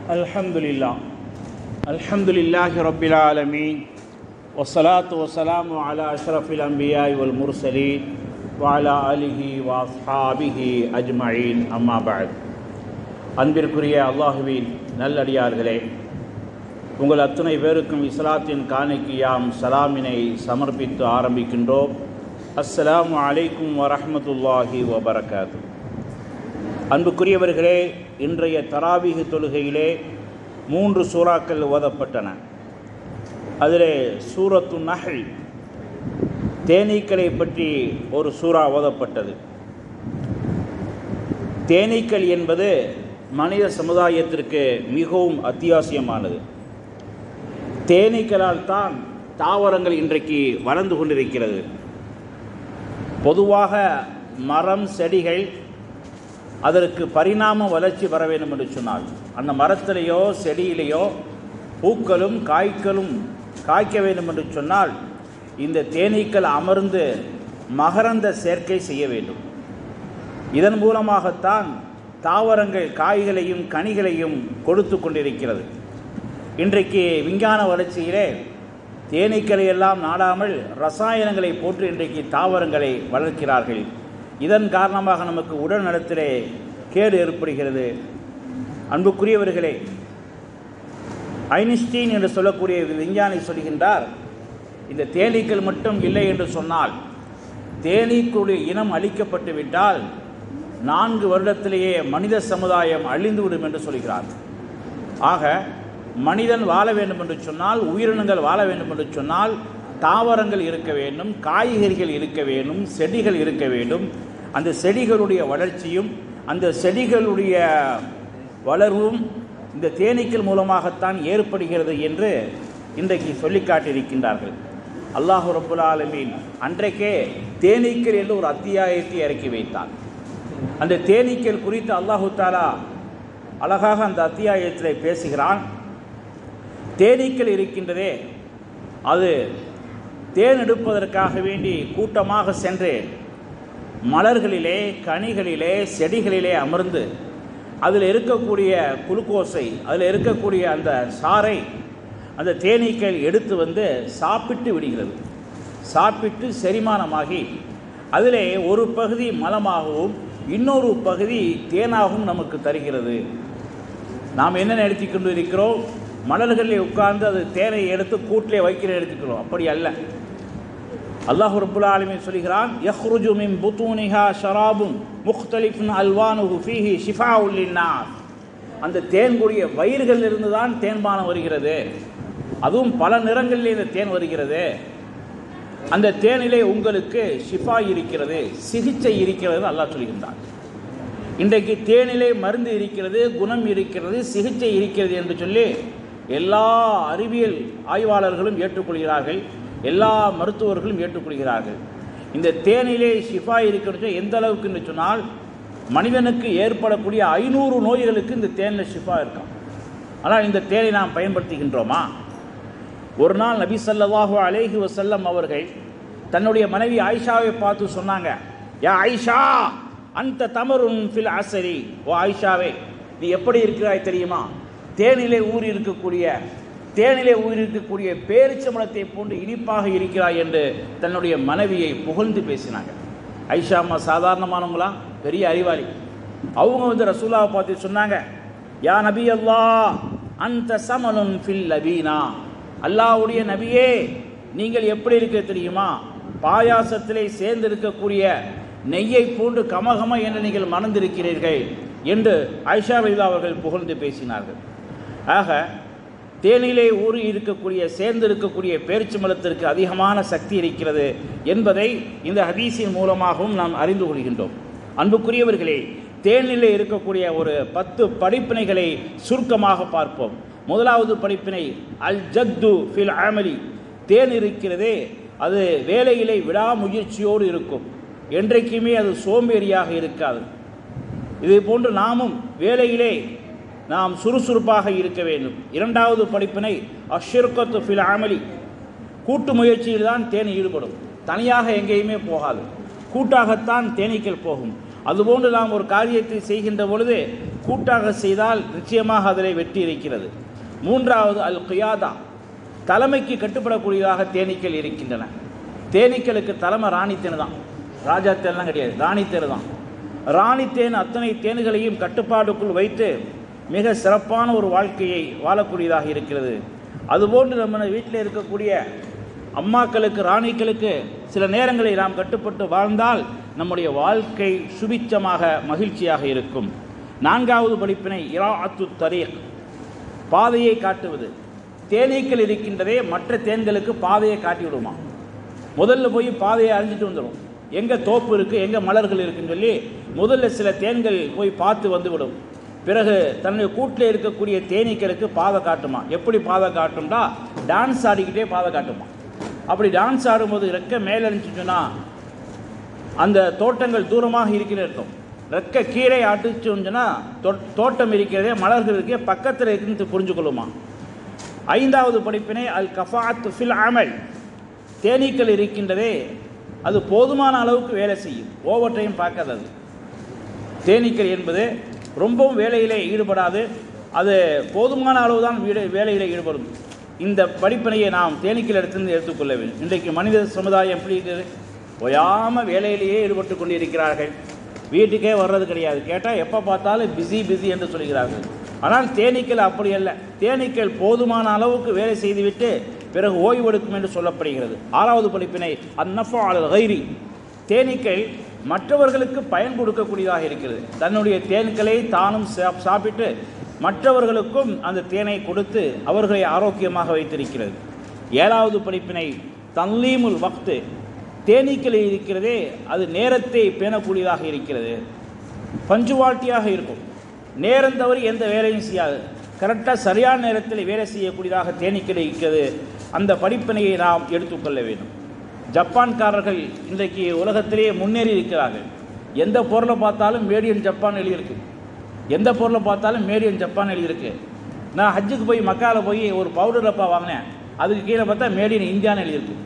الحمد لله الحمد لله رب العالمين والصلاة والسلام على أشرف الأنبياء والمرسلين وعلى آله وأصحابه أجمعين أما بعد அன்பிற்குரிய அல்லாஹுவின் நல்லடியார்களே உங்கள் அத்தனை பேருக்கும் இஸ்லாத்தின் காணிக்கையாம் சலாமினை சமர்ப்பித்து ஆரம்பிக்கின்றோம் அஸ்ஸலாமு அலைக்கும் வரஹ்மத்துல்லாஹி வபரகாத்து அன்புக்குரியவர்களே இன்றைய தராவீகு தொழுகையிலே மூன்று சூறாக்கள் ஓதப்பட்டன அதிலே சூரத்து நஹல் தேனீக்களை பற்றி ஒரு சூறா ஓதப்பட்டது தேனீக்கள் என்பது மனித சமுதாயத்திற்கு மிகவும் அத்தியாவசியமானது தேனீக்களால் தான் தாவரங்கள் இன்றைக்கு வளர்ந்து கொண்டிருக்கிறது பொதுவாக மரம் செடிகள் அதற்கு பரிணாம வளர்ச்சி வர வேண்டும் என்று சொன்னால் அந்த மரத்திலேயோ செடியிலேயோ பூக்களும் காய்களும் காய்க்க வேண்டும் என்று சொன்னால் இந்த தேனீக்கள் அமர்ந்து மகரந்த சேர்க்கை செய்ய வேண்டும் இதன் மூலமாகத்தான் தாவரங்கள் காய்களையும் கனிகளையும் கொடுத்து கொண்டிருக்கிறது இன்றைக்கு விஞ்ஞான வளர்ச்சியிலே தேனீக்களை எல்லாம் நாடாமல் ரசாயனங்களை போட்டு இன்றைக்கு தாவரங்களை வளர்க்கிறார்கள் இதன் காரணமாக நமக்கு உடல் நலத்திலே கேடு ஏற்படுகிறது அன்புக்குரியவர்களே ஐன்ஸ்டீன் என்று சொல்லக்கூடிய விஞ்ஞானி சொல்கின்றார் இந்த தேனீக்கள் மட்டும் இல்லை என்று சொன்னால் தேனீக்களுடைய இனம் அழிக்கப்பட்டு விட்டால் நான்கு வருடத்திலேயே மனித சமுதாயம் அழிந்துவிடும் என்று சொல்கிறார் ஆக மனிதன் வாழ வேண்டும் என்று சொன்னால் உயிரினங்கள் வாழ வேண்டும் என்று சொன்னால் தாவரங்கள் இருக்க வேண்டும் காய்கறிகள் இருக்க வேண்டும் செடிகள் இருக்க வேண்டும் அந்த செடிகளுடைய வளர்ச்சியும் அந்த செடிகளுடைய வளர்வும் இந்த தேனீக்கள் மூலமாகத்தான் ஏற்படுகிறது என்று இன்றைக்கு சொல்லி காட்டியிருக்கின்றார்கள் அல்லாஹு ரபுல் ஆலமீன் அன்றைக்கே தேனீக்கள் என்று ஒரு அத்தியாயத்தை இறக்கி வைத்தார் அந்த தேனீக்கள் குறித்து அல்லாஹு தாலா அழகாக அந்த அத்தியாயத்தில் பேசுகிறான் தேனீக்கள் இருக்கின்றதே அது தேன் எடுப்பதற்காக வேண்டி கூட்டமாக சென்று மலர்களிலே கனிகளிலே செடிகளிலே அமர்ந்து அதில் இருக்கக்கூடிய குளுக்கோஸை அதில் இருக்கக்கூடிய அந்த சாறை அந்த தேனீக்கள் எடுத்து வந்து சாப்பிட்டு விடுகிறது சாப்பிட்டு செரிமானமாகி அதிலே ஒரு பகுதி மலமாகவும் இன்னொரு பகுதி தேனாகவும் நமக்கு தருகிறது நாம் என்ன நினைத்து கொண்டு இருக்கிறோம் மலர்களில் உட்கார்ந்து அது தேனை எடுத்து கூட்டிலே வைக்கிற எடுத்துக்கிறோம் அப்படி அல்ல அல்லாஹு ரபுல் ஆலமின் சொல்கிறான் யஹ்ருஜு மின் புத்தூனிஹா ஷராபும் முக்தலிஃபின் அல்வானுஹு ஃபீஹி ஷிஃபா உல்லின்னாஸ் அந்த தேன்குடிய வயிறுகளிலிருந்து தான் தேன்பானம் வருகிறது அதுவும் பல நிறங்களிலே இந்த தேன் வருகிறது அந்த தேனிலே உங்களுக்கு ஷிஃபா இருக்கிறது சிகிச்சை இருக்கிறது அல்லாஹ் சொல்கின்றான் இன்றைக்கு தேனிலே மருந்து இருக்கிறது குணம் இருக்கிறது சிகிச்சை இருக்கிறது என்று சொல்லி எல்லா அறிவியல் ஆய்வாளர்களும் ஏற்றுக்கொள்கிறார்கள் எல்லா மருத்துவர்களும் ஏற்றுக்கொள்கிறார்கள் இந்த தேனிலே ஷிஃபா இருக்கிறது எந்த அளவுக்கு என்று சொன்னால் மனிதனுக்கு ஏற்படக்கூடிய ஐநூறு நோய்களுக்கு இந்த தேனில் ஷிஃபா இருக்கும் ஆனால் இந்த தேனை நாம் பயன்படுத்துகின்றோமா ஒரு நாள் நபி சல்லாஹூ அலேஹி வசல்லம் அவர்கள் தன்னுடைய மனைவி ஆயிஷாவை பார்த்து சொன்னாங்க யா ஆயிஷா அந்த தமருன் ஃபில் ஆசரி ஓ ஆயிஷாவே நீ எப்படி இருக்கிறாய் தெரியுமா தேனிலே ஊறி இருக்கக்கூடிய தேனிலே ஊறி இருக்கக்கூடிய பேரிச்சம்பளத்தை போன்று இனிப்பாக இருக்கிறாய் என்று தன்னுடைய மனைவியை புகழ்ந்து பேசினாங்க ஐஷா அம்மா சாதாரணமானவங்களா பெரிய அறிவாளி அவங்க வந்து ரசூலாவை பார்த்து சொன்னாங்க யா நபி அல்லா அந்த சமனுன் ஃபில் லபீனா அல்லாவுடைய நபியே நீங்கள் எப்படி இருக்க தெரியுமா பாயாசத்திலே சேர்ந்து இருக்கக்கூடிய நெய்யை போன்று கமகம என்று நீங்கள் மணந்திருக்கிறீர்கள் என்று ஐஷா ரயிலா அவர்கள் புகழ்ந்து பேசினார்கள் ஆக தேனிலே ஊறி இருக்கக்கூடிய சேர்ந்து இருக்கக்கூடிய பேரிச்சு மலத்திற்கு அதிகமான சக்தி இருக்கிறது என்பதை இந்த ஹதீஸின் மூலமாகவும் நாம் அறிந்து கொள்கின்றோம் அன்புக்குரியவர்களே தேனிலே இருக்கக்கூடிய ஒரு பத்து படிப்பினைகளை சுருக்கமாக பார்ப்போம் முதலாவது படிப்பினை அல் ஜத்து ஃபில் ஆமலி தேன் இருக்கிறதே அது வேலையிலே விடாமுயற்சியோடு இருக்கும் என்றைக்குமே அது சோம்பேறியாக இருக்காது இதே போன்று நாமும் வேலையிலே நாம் சுறுசுறுப்பாக இருக்க வேண்டும் இரண்டாவது படிப்பினை அஷிர்கத்து ஃபில் ஆமலி கூட்டு முயற்சியில் தான் தேன் ஈடுபடும் தனியாக எங்கேயுமே போகாது கூட்டாகத்தான் தேனீக்கள் போகும் அதுபோன்று நாம் ஒரு காரியத்தை செய்கின்ற பொழுது கூட்டாக செய்தால் நிச்சயமாக அதில் வெற்றி இருக்கிறது மூன்றாவது அல் குயாதா தலைமைக்கு கட்டுப்படக்கூடியதாக தேனீக்கள் இருக்கின்றன தேனீக்களுக்கு தலைமை ராணித்தேனு தான் ராஜா தேன்லாம் கிடையாது ராணித்தேனு தான் ராணித்தேன் அத்தனை தேன்களையும் கட்டுப்பாட்டுக்குள் வைத்து மிக சிறப்பான ஒரு வாழ்க்கையை வாழக்கூடியதாக இருக்கிறது அதுபோன்று நம்ம வீட்டில் இருக்கக்கூடிய அம்மாக்களுக்கு ராணிகளுக்கு சில நேரங்களில் நாம் கட்டுப்பட்டு வாழ்ந்தால் நம்முடைய வாழ்க்கை சுபிச்சமாக மகிழ்ச்சியாக இருக்கும் நான்காவது படிப்பினை இராஅத்து தரீக் பாதையை காட்டுவது தேனீக்கள் இருக்கின்றதே மற்ற தேன்களுக்கு பாதையை காட்டி விடுமா முதல்ல போய் பாதையை அறிஞ்சிட்டு வந்துடும் எங்கே தோப்பு இருக்குது எங்கே மலர்கள் இருக்குன்னு சொல்லி முதல்ல சில தேன்கள் போய் பார்த்து வந்து விடும் பிறகு தன்னுடைய கூட்டில் இருக்கக்கூடிய தேனீக்களுக்கு பாதை காட்டுமா எப்படி பாதை காட்டும்னா டான்ஸ் ஆடிக்கிட்டே பாதை காட்டுமா அப்படி டான்ஸ் ஆடும்போது ரெக்க மேலே இருந்துச்சுன்னா அந்த தோட்டங்கள் தூரமாக இருக்கிற அர்த்தம் ரெக்க கீழே ஆட்டுச்சுன்னா தோட்டம் இருக்கிறதே மலர்கள் இருக்கே பக்கத்தில் இருக்குன்னு புரிஞ்சு கொள்ளுமா ஐந்தாவது படிப்பினை அல் கஃபாத் ஃபில் அமல் தேனீக்கள் இருக்கின்றதே அது போதுமான அளவுக்கு வேலை செய்யும் ஓவர் டைம் பார்க்காது அது தேனீக்கள் என்பது ரொம்பவும் வேலையிலே ஈடுபடாது அது போதுமான அளவு தான் வீடு வேலையில் ஈடுபடும் இந்த படிப்பினையை நாம் தேனீக்கள் இடத்திலிருந்து எடுத்துக்கொள்ள வேண்டும் இன்றைக்கு மனித சமுதாயம் எப்படி இருக்குது ஓயாமல் வேலையிலேயே ஈடுபட்டு கொண்டிருக்கிறார்கள் வீட்டுக்கே வர்றது கிடையாது கேட்டால் எப்போ பார்த்தாலும் பிஸி பிஸி என்று சொல்கிறார்கள் ஆனால் தேனீக்கள் அப்படி அல்ல தேனீக்கள் போதுமான அளவுக்கு வேலை செய்துவிட்டு பிறகு ஓய்வெடுக்கும் என்று சொல்லப்படுகிறது ஆறாவது படிப்பினை அந்நஃபா அல் கைரி தேனீக்கள் மற்றவர்களுக்கு பயன் கொடுக்கக்கூடியதாக இருக்கிறது தன்னுடைய தேன்களை தானும் சா- சாப்பிட்டு மற்றவர்களுக்கும் அந்த தேனை கொடுத்து அவர்களை ஆரோக்கியமாக வைத்திருக்கிறது ஏழாவது படிப்பினை தன்லீமுல் வக்து தேனீக்களில் இருக்கிறதே அது நேரத்தை பேணக்கூடியதாக இருக்கிறது பஞ்சுவால்ட்டியாக இருக்கும் நேரம் தவறி எந்த வேலையும் செய்யாது கரெக்டாக சரியான நேரத்தில் வேலை செய்யக்கூடியதாக தேனீக்கள் இருக்கிறது அந்த படிப்பினையை நாம் எடுத்துக்கொள்ள வேண்டும் ஜப்பான்காரர்கள் இன்றைக்கு உலகத்திலேயே முன்னேறி இருக்கிறார்கள் எந்த பொருளை பார்த்தாலும் மேடியன் ஜப்பான் எழுதியிருக்கு எந்த பொருளை பார்த்தாலும் மேடியன் ஜப்பான் எழுதியிருக்கு நான் ஹஜ்ஜுக்கு போய் மக்கால போய் ஒரு பவுடர் டப்பா வாங்கினேன் அதுக்கு கீழே பார்த்தா மேடியன் இந்தியான்னு எழுதியிருக்கு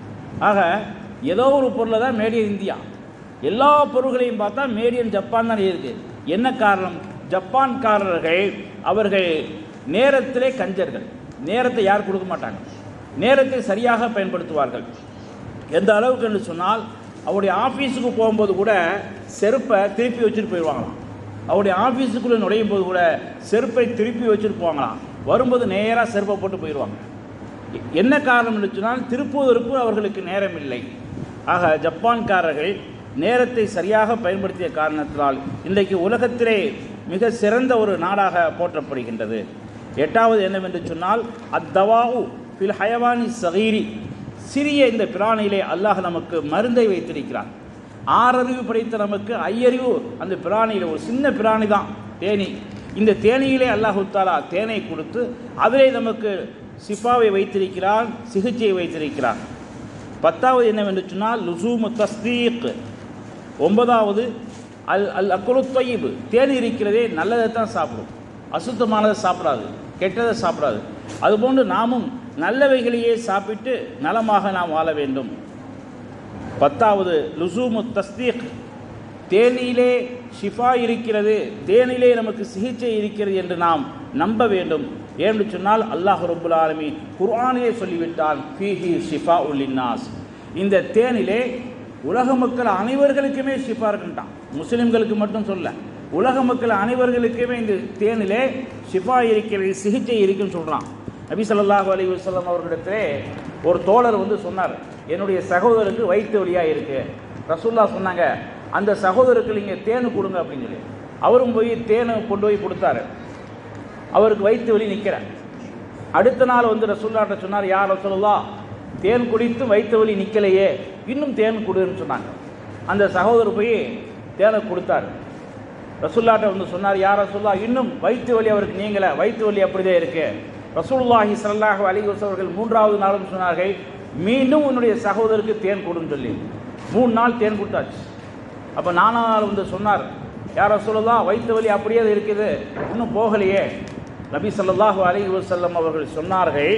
ஆக ஏதோ ஒரு பொருளை தான் மேடியன் இந்தியா எல்லா பொருள்களையும் பார்த்தா மேடியன் ஜப்பான் தான் இருக்கு என்ன காரணம் ஜப்பான்காரர்கள் அவர்கள் நேரத்திலே கஞ்சர்கள் நேரத்தை யார் கொடுக்க மாட்டாங்க நேரத்தை சரியாக பயன்படுத்துவார்கள் எந்த அளவுக்கு என்று சொன்னால் அவருடைய ஆஃபீஸுக்கு போகும்போது கூட செருப்பை திருப்பி வச்சுட்டு போயிடுவாங்களாம் அவருடைய ஆஃபீஸுக்குள்ளே நுழையும் போது கூட செருப்பை திருப்பி வச்சுட்டு போவாங்களாம் வரும்போது நேராக செருப்பை போட்டு போயிடுவாங்க எ- என்ன காரணம் என்று சொன்னால் திருப்புவதற்கு அவர்களுக்கு நேரம் இல்லை ஆக ஜப்பான்காரர்கள் நேரத்தை சரியாக பயன்படுத்திய காரணத்தினால் இன்றைக்கு உலகத்திலே மிக சிறந்த ஒரு நாடாக போற்றப்படுகின்றது எட்டாவது என்னவென்று சொன்னால் அத்தவாவு ஃபில் ஹயவானி சகீரி சிறிய இந்த பிராணியிலே அல்லாஹ் நமக்கு மருந்தை வைத்திருக்கிறான் ஆறறிவு படைத்த நமக்கு ஐயறிவு அந்த பிராணியில் ஒரு சின்ன பிராணி தான் தேனி இந்த தேனியிலே அல்லாஹு தாலா தேனை கொடுத்து அதிலே நமக்கு சிப்பாவை வைத்திருக்கிறான் சிகிச்சையை வைத்திருக்கிறான் பத்தாவது என்னவென்று சொன்னால் லுசூமு தஸ்தீக் ஒன்பதாவது அல் அல் அக்குலு தொய்யிபு தேன் இருக்கிறதே நல்லதை தான் சாப்பிடும் அசுத்தமானதை சாப்பிடாது கெட்டதை சாப்பிடாது அதுபோன்று நாமும் நல்லவைகளையே சாப்பிட்டு நலமாக நாம் வாழ வேண்டும் பத்தாவது லுசூமு தஸ்தீக் தேனிலே ஷிஃபா இருக்கிறது தேனிலே நமக்கு சிகிச்சை இருக்கிறது என்று நாம் நம்ப வேண்டும் ஏன்னு சொன்னால் அல்லாஹ் ரபுல் ஆலமி குர்ஆனிலே சொல்லிவிட்டான் ஃபீஹி ஷிஃபா உல்லின்னாஸ் இந்த தேனிலே உலக மக்கள் அனைவர்களுக்குமே ஷிஃபா இருக்குன்ட்டான் முஸ்லிம்களுக்கு மட்டும் சொல்ல உலக மக்கள் அனைவர்களுக்குமே இந்த தேனிலே ஷிஃபா இருக்கிறது சிகிச்சை இருக்குன்னு சொல்கிறான் நபி ஸல்லல்லாஹு அலைஹி வஸல்லம் அவர்களிடத்திலே ஒரு தோழர் வந்து சொன்னார் என்னுடைய சகோதரருக்கு வயிற்று வலியாக இருக்கு ரசூல்லா சொன்னாங்க அந்த சகோதரருக்கு நீங்கள் தேனு கொடுங்க அப்படின்னு சொல்லி அவரும் போய் தேனை கொண்டு போய் கொடுத்தாரு அவருக்கு வயிற்று வலி நிற்கிறார் அடுத்த நாள் வந்து ரசூல்லாட்ட சொன்னார் யார் ரசூலுல்லா தேன் குடித்து வயிற்று வலி நிற்கலையே இன்னும் தேன் கொடுன்னு சொன்னாங்க அந்த சகோதரர் போய் தேனை கொடுத்தாரு ரசூல்லாட்ட வந்து சொன்னார் யார் ரசூல்லா இன்னும் வயிற்று வலி அவருக்கு நீங்களே வயிற்று வலி அப்படியே இருக்கு ரசூலுல்லாஹி ஸல்லல்லாஹு அலைஹி வஸல்லம் அவர்கள் மூன்றாவது நாளும் சொன்னார்கள் மீண்டும் உன்னுடைய சகோதரருக்கு தேன் கொடுன்னு சொல்லி மூணு நாள் தேன் கொடுத்தாச்சு அப்போ நானா நாள் வந்து சொன்னார் யார் ரசூலுல்லா வயிற்று வலி அப்படியே இருக்குது இன்னும் போகலையே நபி ஸல்லல்லாஹு அலைஹி வஸல்லம் அவர்கள் சொன்னார்கள்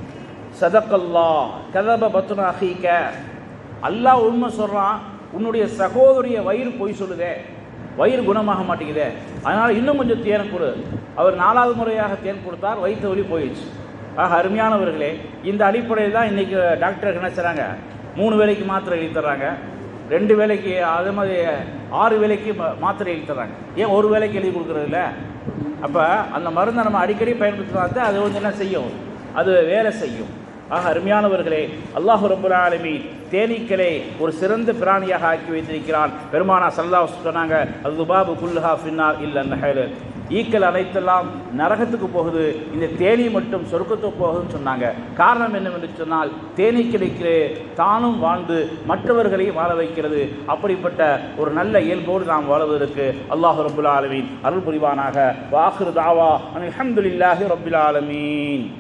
சதக்கல்லா கதப பத்துன அஹீக்க அல்லாஹ் உண்மை சொல்கிறான் உன்னுடைய சகோதரிய வயிறு பொய் சொல்லுதே வயிறு குணமாக மாட்டேங்குதே அதனால் இன்னும் கொஞ்சம் தேன் கொடு அவர் நாலாவது முறையாக தேன் கொடுத்தார் வயிற்று வலி போயிடுச்சு ஆக அருமையானவர்களே இந்த அடிப்படையில் தான் இன்றைக்கி டாக்டர் என்ன செய்கிறாங்க மூணு வேளைக்கு மாத்திரை எழுதி தர்றாங்க ரெண்டு வேலைக்கு அதே மாதிரி ஆறு வேலைக்கு ம- மாத்திரை எழுதி தர்றாங்க ஏன் ஒரு வேலைக்கு எழுதி கொடுக்குறதில்ல அப்போ அந்த மருந்தை நம்ம அடிக்கடி பயன்படுத்தினா தான் அது வந்து என்ன செய்யும் அது வேலை செய்யும் ஆக அருமையானவர்களே அல்லாஹ் ரபுல் ஆலமீன் தேனீக்களை ஒரு சிறந்த பிராணியாக ஆக்கி வைத்திருக்கிறான் பெருமானா சல்லா சொன்னாங்க அது துபாபு குல்லுஹா ஃபின்னார் இல்ல ஈக்கள் அனைத்தெல்லாம் நரகத்துக்கு போகுது இந்த தேனி மட்டும் சொர்க்கத்துக்கு போகுதுன்னு சொன்னாங்க காரணம் என்னவென்று சொன்னால் தேனீக்களுக்கு தானும் வாழ்ந்து மற்றவர்களையும் வாழ வைக்கிறது அப்படிப்பட்ட ஒரு நல்ல இயல்போடு நாம் வாழ்வதற்கு அல்லாஹ் ரபுல் ஆலமீன் அருள் புரிவானாக வாஹிரு தாவா அல்ஹம்துலில்லாஹி ரபில் ஆலமீன்